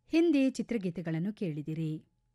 ಹಿಂದಿ ಚಿತ್ರಗೀತೆಗಳನ್ನು ಕೇಳಿದಿರಿ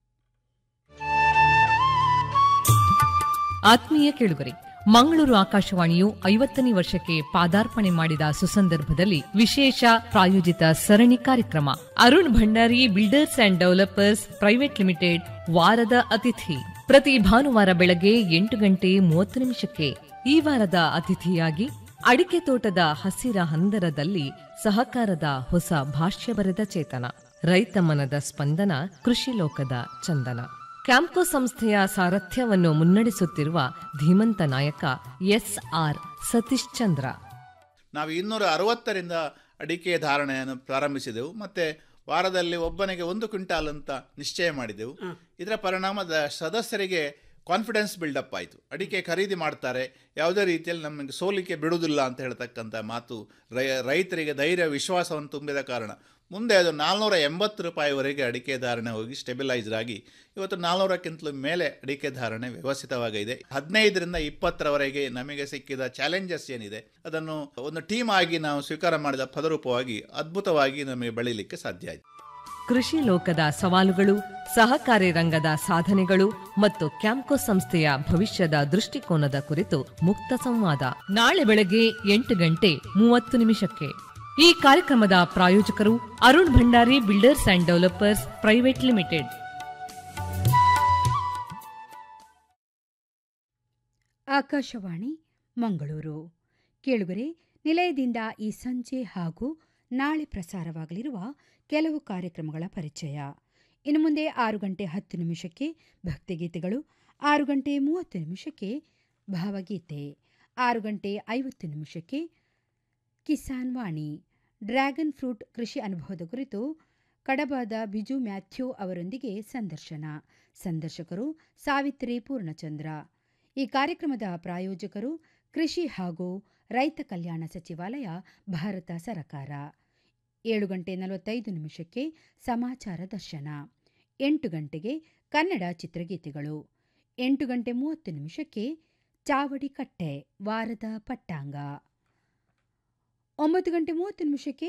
ಆತ್ಮೀಯ ಕೇಳುಗರೆ ಮಂಗಳೂರು ಆಕಾಶವಾಣಿಯು ಐವತ್ತನೇ ವರ್ಷಕ್ಕೆ ಪಾದಾರ್ಪಣೆ ಮಾಡಿದ ಸುಸಂದರ್ಭದಲ್ಲಿ ವಿಶೇಷ ಪ್ರಾಯೋಜಿತ ಸರಣಿ ಕಾರ್ಯಕ್ರಮ Arun Bhandari builders and developers private limited ವಾರದ ಅತಿಥಿ ಪ್ರತಿ ಭಾನುವಾರ ಬೆಳಗ್ಗೆ ಎಂಟು ಗಂಟೆ ಮೂವತ್ತು ನಿಮಿಷಕ್ಕೆ ಈ ವಾರದ ಅತಿಥಿಯಾಗಿ ಅಡಿಕೆ ತೋಟದ ಹಸಿರ ಹಂದರದಲ್ಲಿ ಸಹಕಾರದ ಹೊಸ ಭಾಷ್ಯ ಬರೆದ ಚೇತನ ರೈತ ಮನದ ಸ್ಪಂದನ ಕೃಷಿ ಲೋಕದ ಚಂದನ ಕ್ಯಾಂಪ್ಕೋ ಸಂಸ್ಥೆಯ ಸಾರಥ್ಯವನ್ನು ಮುನ್ನಡೆಸುತ್ತಿರುವ ಧೀಮಂತ ನಾಯಕ ಎಸ್ ಆರ್ ಸತೀಶ್ ಚಂದ್ರ ನಾವು ಇನ್ನೂರ ಅರವತ್ತರಿಂದ ಅಡಿಕೆ ಧಾರಣೆಯನ್ನು ಪ್ರಾರಂಭಿಸಿದೆವು ಮತ್ತೆ ವಾರದಲ್ಲಿ ಒಬ್ಬನಿಗೆ ಒಂದು ಕ್ವಿಂಟಾಲ್ ಅಂತ ನಿಶ್ಚಯ ಮಾಡಿದೆವು ಇದರ ಪರಿಣಾಮದ ಸದಸ್ಯರಿಗೆ ಕಾನ್ಫಿಡೆನ್ಸ್ ಬಿಲ್ಡಪ್ ಆಯಿತು ಅಡಿಕೆ ಖರೀದಿ ಮಾಡ್ತಾರೆ ಯಾವುದೇ ರೀತಿಯಲ್ಲಿ ನಮಗೆ ಸೋಲಿಕೆ ಬಿಡುವುದಿಲ್ಲ ಅಂತ ಹೇಳ್ತಕ್ಕಂಥ ಮಾತು ರೈ ರೈತರಿಗೆ ಧೈರ್ಯ ವಿಶ್ವಾಸವನ್ನು ತುಂಬಿದ ಕಾರಣ ಮುಂದೆ ಅದು ನಾಲ್ನೂರ ಎಂಬತ್ತು ರೂಪಾಯಿವರೆಗೆ ಅಡಿಕೆ ಧಾರಣೆ ಹೋಗಿ ಸ್ಟೆಬಿಲೈಸ್ಡ್ ಆಗಿ ಇವತ್ತು ನಾಲ್ನೂರಕ್ಕಿಂತಲೂ ಮೇಲೆ ಅಡಿಕೆ ಧಾರಣೆ ವ್ಯವಸ್ಥಿತವಾಗಿದೆ ಹದಿನೈದರಿಂದ ಇಪ್ಪತ್ತರವರೆಗೆ ನಮಗೆ ಸಿಕ್ಕಿದ ಚಾಲೆಂಜಸ್ ಏನಿದೆ ಅದನ್ನು ಒಂದು ಟೀಮ್ ಆಗಿ ನಾವು ಸ್ವೀಕಾರ ಮಾಡಿದ ಪದರೂಪವಾಗಿ ಅದ್ಭುತವಾಗಿ ನಮಗೆ ಬೆಳೀಲಿಕ್ಕೆ ಸಾಧ್ಯ ಆಯಿತು ಕೃಷಿ ಲೋಕದ ಸವಾಲುಗಳು ಸಹಕಾರಿ ರಂಗದ ಸಾಧನೆಗಳು ಮತ್ತು ಕ್ಯಾಂಪ್ಕೋ ಸಂಸ್ಥೆಯ ಭವಿಷ್ಯದ ದೃಷ್ಟಿಕೋನದ ಕುರಿತು ಮುಕ್ತ ಸಂವಾದ ನಾಳೆ ಬೆಳಗ್ಗೆ ಎಂಟು ಗಂಟೆ ಮೂವತ್ತು ನಿಮಿಷಕ್ಕೆ ಈ ಕಾರ್ಯಕ್ರಮದ ಪ್ರಾಯೋಜಕರು Arun Bhandari builders and developers private limited Akashvani Mangaluru ಕೇಳುಗರೆ ನಿಲಯದಿಂದ ಈ ಸಂಜೆ ಹಾಗೂ ನಾಳೆ ಪ್ರಸಾರವಾಗಲಿರುವ ಕೆಲವು ಕಾರ್ಯಕ್ರಮಗಳ ಪರಿಚಯ ಇನ್ನು ಮುಂದೆ ಆರು ಗಂಟೆ ಹತ್ತು ನಿಮಿಷಕ್ಕೆ ಭಕ್ತಿಗೀತೆಗಳು ಆರು ಗಂಟೆ ಮೂವತ್ತು ನಿಮಿಷಕ್ಕೆ ಭಾವಗೀತೆ ಆರು ಗಂಟೆ ಐವತ್ತು ನಿಮಿಷಕ್ಕೆ ಕಿಸಾನ್ ವಾಣಿ ಡ್ರ್ಯಾಗನ್ ಫ್ರೂಟ್ ಕೃಷಿ ಅನುಭವದ ಕುರಿತು ಕಡಬಾದ ಬಿಜು ಮ್ಯಾಥ್ಯೂ ಅವರೊಂದಿಗೆ ಸಂದರ್ಶನ ಸಂದರ್ಶಕರು ಸಾವಿತ್ರಿ ಪೂರ್ಣಚಂದ್ರ ಈ ಕಾರ್ಯಕ್ರಮದ ಪ್ರಾಯೋಜಕರು ಕೃಷಿ ಹಾಗೂ ರೈತ ಕಲ್ಯಾಣ ಸಚಿವಾಲಯ ಭಾರತ ಸರಕಾರ ಏಳು ಗಂಟೆ ನಲವತ್ತೈದು ನಿಮಿಷಕ್ಕೆ ಸಮಾಚಾರ ದರ್ಶನ ಎಂಟು ಗಂಟೆಗೆ ಕನ್ನಡ ಚಿತ್ರಗೀತೆಗಳು ಎಂಟು ಗಂಟೆ ಮೂವತ್ತು ನಿಮಿಷಕ್ಕೆ ಚಾವಡಿ ಕಟ್ಟೆ ವಾರದ ಪಟ್ಟಾಂಗ ಒಂಬತ್ತು ಗಂಟೆ ಮೂವತ್ತು ನಿಮಿಷಕ್ಕೆ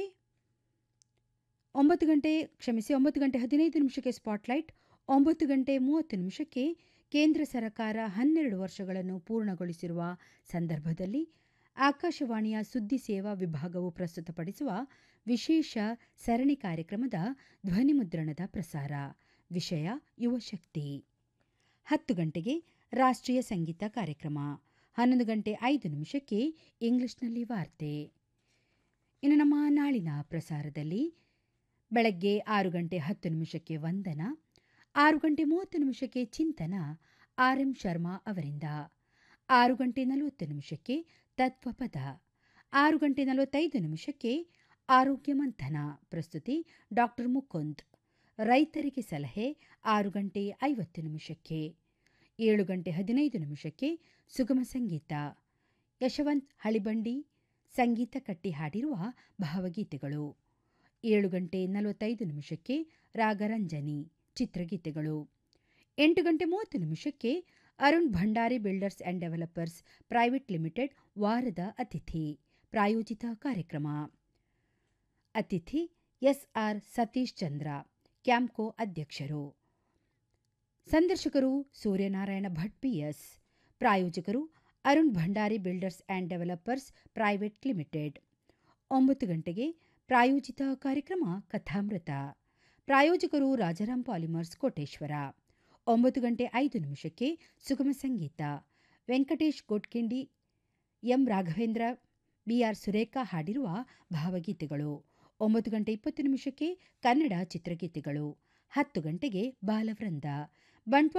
ಒಂಬತ್ತು ಗಂಟೆ ಕ್ಷಮಿಸಿ ಒಂಬತ್ತು ಗಂಟೆ ಹದಿನೈದು ನಿಮಿಷಕ್ಕೆ ಸ್ಪಾಟ್ಲೈಟ್ ಒಂಬತ್ತು ಗಂಟೆ ಮೂವತ್ತು ನಿಮಿಷಕ್ಕೆ ಕೇಂದ್ರ ಸರ್ಕಾರ ಹನ್ನೆರಡು ವರ್ಷಗಳನ್ನು ಪೂರ್ಣಗೊಳಿಸಿರುವ ಸಂದರ್ಭದಲ್ಲಿ ಆಕಾಶವಾಣಿಯ ಸುದ್ದಿ ಸೇವಾ ವಿಭಾಗವು ಪ್ರಸ್ತುತಪಡಿಸುವ ವಿಶೇಷ ಸರಣಿ ಕಾರ್ಯಕ್ರಮದ ಧ್ವನಿಮುದ್ರಣದ ಪ್ರಸಾರ ವಿಷಯ ಯುವಶಕ್ತಿ ಹತ್ತು ಗಂಟೆಗೆ ರಾಷ್ಟ್ರೀಯ ಸಂಗೀತ ಕಾರ್ಯಕ್ರಮ ಹನ್ನೊಂದು ಗಂಟೆ ಐದು ನಿಮಿಷಕ್ಕೆ ಇಂಗ್ಲಿಷ್ನಲ್ಲಿ ವಾರ್ತೆ ಇನ್ನು ನಮ್ಮ ನಾಳಿನ ಪ್ರಸಾರದಲ್ಲಿ ಬೆಳಗ್ಗೆ ಆರು ಗಂಟೆ ಹತ್ತು ನಿಮಿಷಕ್ಕೆ ವಂದನ ಆರು ಗಂಟೆ ಮೂವತ್ತು ನಿಮಿಷಕ್ಕೆ ಚಿಂತನ ಆರ್ ಎಂ ಶರ್ಮಾ ಅವರಿಂದ ಆರು ಗಂಟೆ ನಲವತ್ತು ನಿಮಿಷಕ್ಕೆ ತತ್ವಪದ ಆರು ಗಂಟೆ ನಲವತ್ತೈದು ನಿಮಿಷಕ್ಕೆ ಆರೋಗ್ಯ ಮಂಥನ ಪ್ರಸ್ತುತಿ ಡಾಕ್ಟರ್ ಮುಕುಂದ್ ರೈತರಿಗೆ ಸಲಹೆ ಆರು ಗಂಟೆ ಐವತ್ತು ನಿಮಿಷಕ್ಕೆ ಏಳು ಗಂಟೆ ಹದಿನೈದು ನಿಮಿಷಕ್ಕೆ ಸುಗಮ ಸಂಗೀತ ಯಶವಂತ್ ಹಳಿಬಂಡಿ ಸಂಗೀತ ಕಟ್ಟಿ ಹಾಡಿರುವ ಭಾವಗೀತೆಗಳು ಏಳು ಗಂಟೆ ನಲವತ್ತೈದು ನಿಮಿಷಕ್ಕೆ ರಾಗರಂಜನಿ ಚಿತ್ರಗೀತೆಗಳು ಎಂಟು ಗಂಟೆ ಮೂವತ್ತು ನಿಮಿಷಕ್ಕೆ Arun Bhandari builders and developers private limited ವಾರದ ಅತಿಥಿ ಪ್ರಾಯೋಜಿತ ಕಾರ್ಯಕ್ರಮ ಅತಿಥಿ ಎಸ್ಆರ್ ಸತೀಶ್ ಚಂದ್ರ ಕ್ಯಾಂಪ್ಕೋ ಅಧ್ಯಕ್ಷರು ಸಂದರ್ಶಕರು ಸೂರ್ಯನಾರಾಯಣ ಭಟ್ ಪಿಎಸ್ ಪ್ರಾಯೋಜಕರು Arun Bhandari builders and developers private limited ಒಂಬತ್ತು ಗಂಟೆಗೆ ಪ್ರಾಯೋಜಿತ ಕಾರ್ಯಕ್ರಮ ಕಥಾಮೃತ ಪ್ರಾಯೋಜಕರು ರಾಜಾರಾಮ್ ಪಾಲಿಮರ್ಸ್ ಕೋಟೇಶ್ವರ ಒಂಬತ್ತು ಗಂಟೆ ಐದು ನಿಮಿಷಕ್ಕೆ ಸುಗಮ ಸಂಗೀತ ವೆಂಕಟೇಶ್ ಗೋಟ್ಕಿಂಡಿ ಎಂ ರಾಘವೇಂದ್ರ ಬಿಆರ್ ಸುರೇಖಾ ಹಾಡಿರುವ ಭಾವಗೀತೆಗಳು ಒಂಬತ್ತು ಗಂಟೆ ಇಪ್ಪತ್ತು ನಿಮಿಷಕ್ಕೆ ಕನ್ನಡ ಚಿತ್ರಗೀತೆಗಳು ಹತ್ತು ಗಂಟೆಗೆ ಬಾಲವೃಂದ ಬಂಟ್ವಾಳ